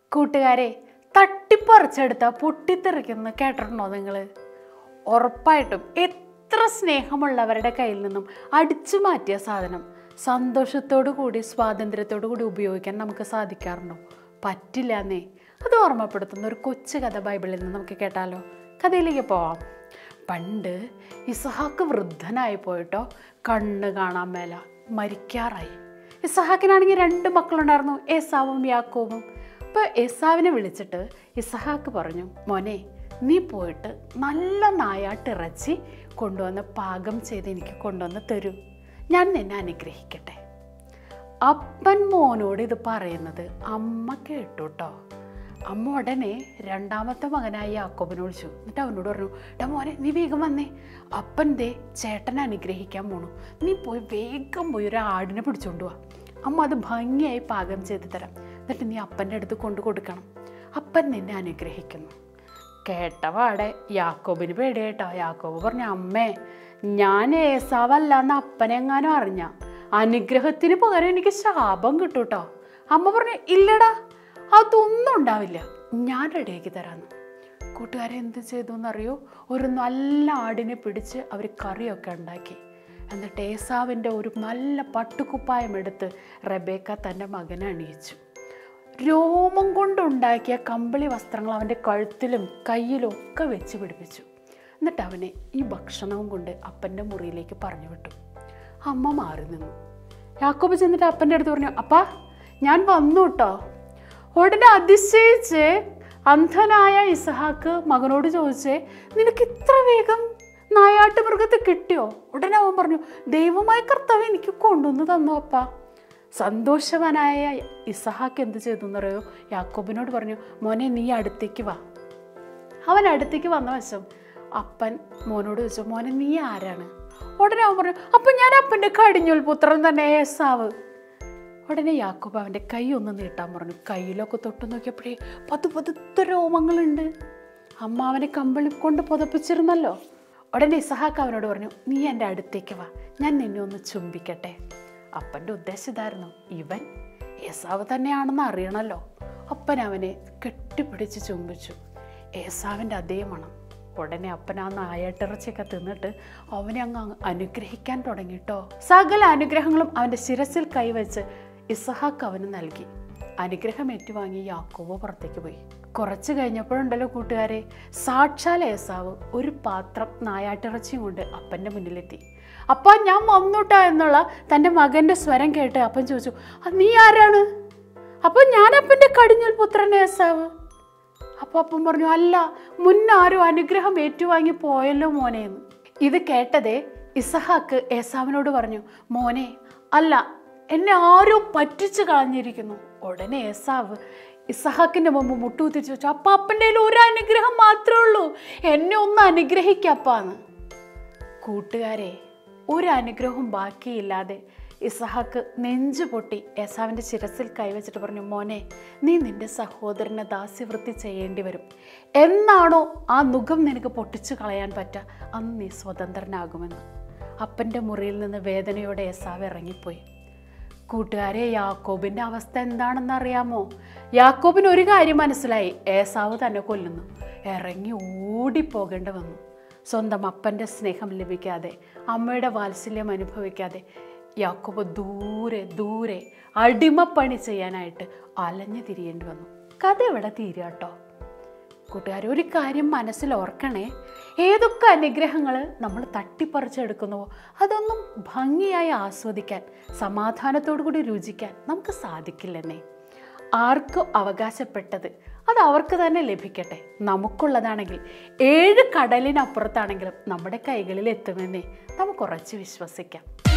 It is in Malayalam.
കൂട്ടുകാരെ തട്ടിപ്പറിച്ചെടുത്ത പൊട്ടിത്തെറിക്കുന്ന കേട്ടിട്ടുണ്ടോ നിങ്ങൾ ഉറപ്പായിട്ടും എത്ര സ്നേഹമുള്ളവരുടെ കയ്യിൽ നിന്നും അടിച്ചു മാറ്റിയ സാധനം സന്തോഷത്തോടു കൂടി സ്വാതന്ത്ര്യത്തോടു കൂടി ഉപയോഗിക്കാൻ നമുക്ക് സാധിക്കാറുണ്ടോ പറ്റില്ല എന്നേ അത് ഓർമ്മപ്പെടുത്തുന്ന ഒരു കൊച്ചു കഥ ബൈബിളിൽ നിന്ന് നമുക്ക് കേട്ടാലോ കഥയിലേക്ക് പോവാം പണ്ട് ഇസഹാക്ക് വൃദ്ധനായി പോയിട്ടോ കണ്ണ് കാണാൻ മേല മരിക്കാറായി ഇസഹാക്കിനാണെങ്കിൽ രണ്ട് മക്കളുണ്ടായിരുന്നു ഏസാവും യാക്കോവും അപ്പോൾ ഏസാവിനെ വിളിച്ചിട്ട് ഇസഹാക്ക് പറഞ്ഞു മോനെ നീ പോയിട്ട് നല്ല നായാട്ടിറച്ചി കൊണ്ടുവന്ന് പാകം ചെയ്ത് എനിക്ക് കൊണ്ടുവന്ന് തരൂ ഞാൻ നിന്നെ അനുഗ്രഹിക്കട്ടെ അപ്പൻ മോനോട് ഇത് പറയുന്നത് അമ്മ കേട്ടു കേട്ടോ അമ്മ ഉടനെ രണ്ടാമത്തെ മകനായ യാക്കോബിനെ വിളിച്ചു എന്നിട്ട് അവനോട് പറഞ്ഞു എടാ മോനെ നീ വേഗം വന്നേ അപ്പൻ ദേ ചേട്ടനെ അനുഗ്രഹിക്കാൻ പോണു നീ പോയി വേഗം പോയി ഒരു ആടിനെ പിടിച്ചോണ്ട് വാ അമ്മ അത് ഭംഗിയായി പാകം ചെയ്ത് തരാം എന്നിട്ട് നീ അപ്പൻ്റെ അടുത്ത് കൊണ്ടു കൊടുക്കണം അപ്പൻ നിന്നെ അനുഗ്രഹിക്കുന്നു കേട്ടവാടെ യാക്കോബിന് പേടിയായിട്ടോ യാക്കോബ് പറഞ്ഞു അമ്മേ ഞാൻ ഏസാവല്ല എന്ന് അപ്പനെങ്ങാനും അറിഞ്ഞ അനുഗ്രഹത്തിന് പകരം എനിക്ക് ശാപം കിട്ടും കേട്ടോ അമ്മ പറഞ്ഞു ഇല്ലടാ അതൊന്നും ഉണ്ടാവില്ല ഞാൻ റെഡിയാക്കി തരാമെന്ന് കൂട്ടുകാരെ എന്ത് ചെയ്തു എന്നറിയോ ഒരു നല്ല ആടിനെ പിടിച്ച് അവർ കറിയൊക്കെ ഉണ്ടാക്കി എന്നിട്ട് ഏസാവിൻ്റെ ഒരു നല്ല പട്ടുകുപ്പായം എടുത്ത് റബേക്ക തൻ്റെ മകനെ അണിയിച്ചു രോമം കൊണ്ടുണ്ടാക്കിയ കമ്പിളി വസ്ത്രങ്ങൾ അവൻ്റെ കഴുത്തിലും കയ്യിലും ഒക്കെ വെച്ച് പിടിപ്പിച്ചു എന്നിട്ട് അവനെ ഈ ഭക്ഷണവും കൊണ്ട് അപ്പൻ്റെ മുറിയിലേക്ക് പറഞ്ഞു വിട്ടു അമ്മ മാറി നിന്നു യാക്കോബ് ചെന്നിട്ട് അപ്പൻ്റെ അടുത്ത് പറഞ്ഞു അപ്പാ ഞാൻ വന്നു കേട്ടോ ഉടനെ അതിശയിച്ച് അന്ധനായ ഇസഹാക്ക് മകനോട് ചോദിച്ചേ നിനക്ക് ഇത്ര വേഗം നായാട്ട് മൃഗത്തെ കിട്ടിയോ ഉടനെ അവൻ പറഞ്ഞു ദൈവമായ കർത്താവ് എനിക്ക് കൊണ്ടുവന്ന് തന്നു അപ്പാ സന്തോഷവാനായ ഇസഹാക്ക് എന്ത് ചെയ്തു എന്നറിയോ യാക്കോബിനോട് പറഞ്ഞു മോനെ നീ അടുത്തേക്ക് വാ അവൻ അടുത്തേക്ക് വന്ന വശം അപ്പൻ മോനോട് ചോദിച്ചു മോനെ നീ ആരാണ് ഉടനെ അവൻ പറഞ്ഞു അപ്പം ഞാൻ അപ്പൻ്റെ കടിഞ്ഞൂൽ പുത്രൻ തന്നെ ഏസാവ് ഉടനെ യാക്കോബ് അവൻ്റെ കൈ ഒന്ന് നീട്ടാൻ പറഞ്ഞു കയ്യിലൊക്കെ തൊട്ട് നോക്കിയപ്പോഴേ പത്ത് പതുത്ത രോമങ്ങളുണ്ട് അമ്മ അവനെ കമ്പിളി കൊണ്ട് പുതപ്പിച്ചിരുന്നല്ലോ ഉടനെ ഇസഹാക്ക് അവനോട് പറഞ്ഞു നീ എൻ്റെ അടുത്തേക്ക് വാ ഞാൻ നിന്നെ ഒന്ന് ചുംബിക്കട്ടെ അപ്പൻ്റെ ഉദ്ദേശം ഇതായിരുന്നു ഇവൻ ഏസാവ് തന്നെയാണെന്ന് അറിയണമല്ലോ അപ്പൻ അവനെ കെട്ടിപ്പിടിച്ച് ചുംബിച്ചു ഏസാവിൻ്റെ അതേ മണം ഉടനെ അപ്പൻ ആ നായാട്ടിറച്ചിയൊക്കെ തിന്നിട്ട് അവനെ അങ്ങ് അങ്ങ് അനുഗ്രഹിക്കാൻ തുടങ്ങിട്ടോ സകല അനുഗ്രഹങ്ങളും അവൻ്റെ ശിരസിൽ കൈവച്ച് ഇസഹാക്ക് അവന് നൽകി അനുഗ്രഹം ഏറ്റുവാങ്ങി യാക്കോബ് പുറത്തേക്ക് പോയി കുറച്ച് കഴിഞ്ഞപ്പോഴുണ്ടല്ലോ കൂട്ടുകാരെ സാക്ഷാൽ ഏസാവ് ഒരു പാത്രം നായാട്ടിറച്ചിയും കൊണ്ട് അപ്പൻ്റെ മുന്നിലെത്തി അപ്പ ഞാൻ വന്നുട്ടാ എന്നുള്ള തൻ്റെ മകൻ്റെ സ്വരം കേട്ട് അപ്പൻ ചോദിച്ചു "ആ, നീ ആരാണ് അപ്പോൾ ഞാൻ അപ്പൻ്റെ കടിഞ്ഞൽ പുത്രൻ ഏസാവ് അപ്പോൾ അപ്പം പറഞ്ഞു അല്ല മുന്നാരും അനുഗ്രഹം ഏറ്റുവാങ്ങി പോയല്ലോ മോനെ എന്ന് ഇത് കേട്ടതേ ഇസഹാക്ക് ഏസാവിനോട് പറഞ്ഞു മോനെ അല്ല എന്നെ ആരോ പറ്റിച്ചു കളഞ്ഞിരിക്കുന്നു ഉടനെ ഏസാവ് ഇസഹാക്കിന്റെ മുമ്പ് മുട്ടുകുത്തി ചോദിച്ചു അപ്പ അപ്പൻ്റെ കയ്യിൽ ഒരു അനുഗ്രഹം മാത്രമേ ഉള്ളൂ എന്നെ ഒന്ന് അനുഗ്രഹിക്കപ്പാന്ന് കൂട്ടുകാരെ ഒരു അനുഗ്രഹവും ബാക്കിയില്ലാതെ ഇസഹാക്ക് നെഞ്ചു പൊട്ടി ഏസാവിൻ്റെ ശിരസിൽ കൈവച്ചിട്ട് പറഞ്ഞു മോനെ നീ നിന്റെ സഹോദരനെ ദാസ്യവൃത്തി ചെയ്യേണ്ടി വരും എന്നാണോ ആ നുഖം നിനക്ക് പൊട്ടിച്ചു കളയാൻ പറ്റുക അന്ന് നീ സ്വതന്ത്രനാകുമെന്ന് അപ്പൻ്റെ മുറിയിൽ നിന്ന് വേദനയോടെ ഏസാവ് ഇറങ്ങിപ്പോയി കൂട്ടുകാരെ യാക്കോബിൻ്റെ അവസ്ഥ എന്താണെന്ന് അറിയാമോ യാക്കോബിന് ഒരു കാര്യം മനസ്സിലായി ഏസാവ് തന്നെ കൊല്ലുന്നു ഇറങ്ങി ഓടിപ്പോകേണ്ടി വന്നു സ്വന്തം അപ്പൻ്റെ സ്നേഹം ലഭിക്കാതെ അമ്മയുടെ വാത്സല്യം അനുഭവിക്കാതെ യാക്കോബ് ദൂരെ ദൂരെ അടിമപ്പണി ചെയ്യാനായിട്ട് അലഞ്ഞു തിരിയേണ്ടി വന്നു കഥ ഇവിടെ തീരുക കേട്ടോ കൂട്ടുകാർ ഒരു കാര്യം മനസ്സിൽ ഓർക്കണേ ഏതൊക്കെ അനുഗ്രഹങ്ങൾ നമ്മൾ തട്ടിപ്പറിച്ചെടുക്കുന്നുവോ അതൊന്നും ഭംഗിയായി ആസ്വദിക്കാൻ സമാധാനത്തോടു കൂടി രുചിക്കാൻ നമുക്ക് സാധിക്കില്ലെന്നേ ആർക്കും അവകാശപ്പെട്ടത് അത് അവർക്ക് തന്നെ ലഭിക്കട്ടെ നമുക്കുള്ളതാണെങ്കിൽ ഏഴ് കടലിനപ്പുറത്താണെങ്കിലും നമ്മുടെ കൈകളിൽ എത്തുമെന്നേ നമുക്ക് ഉറച്ച് വിശ്വസിക്കാം